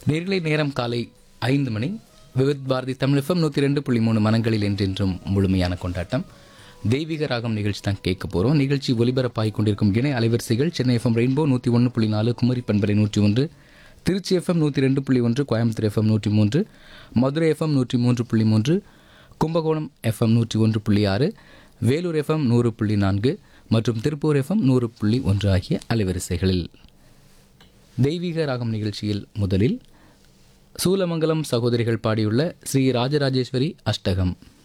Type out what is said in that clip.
நேர்களை நேரம் காலை ஐந்து மணி விவித் பாரதி தமிழ் எஃப்எம் நூற்றி ரெண்டு புள்ளி மூணு மனங்களில் என்றென்றும் முழுமையான கொண்டாட்டம் தெய்வீக ராகம் நிகழ்ச்சி தான் கேட்க போகிறோம் நிகழ்ச்சி ஒலிபரப்பாகிக் கொண்டிருக்கும் இணை அலைவரிசைகள் சென்னை எஃப்எம் ரெயின்போ நூற்றி ஒன்று புள்ளி நாலு குமரி பண்பரை நூற்றி ஒன்று திருச்சி எஃப்எம் நூற்றி ரெண்டு புள்ளி ஒன்று கோயம்புத்தூர் எஃப்எம் நூற்றி மூன்று மதுரை எஃப்எம் நூற்றி மூன்று புள்ளி மூன்று கும்பகோணம் எஃப்எம் நூற்றி ஒன்று புள்ளி ஆறு வேலூர் எஃப்எம் நூறு புள்ளி நான்கு மற்றும் திருப்பூர் எஃப்எம் நூறு புள்ளி ஒன்று ஆகிய அலைவரிசைகளில் தெய்வீக ராகம் நிகழ்ச்சியில் முதலில் சூலமங்கலம் சகோதரிகள் பாடியுள்ள ஸ்ரீ ராஜராஜேஸ்வரி அஷ்டகம்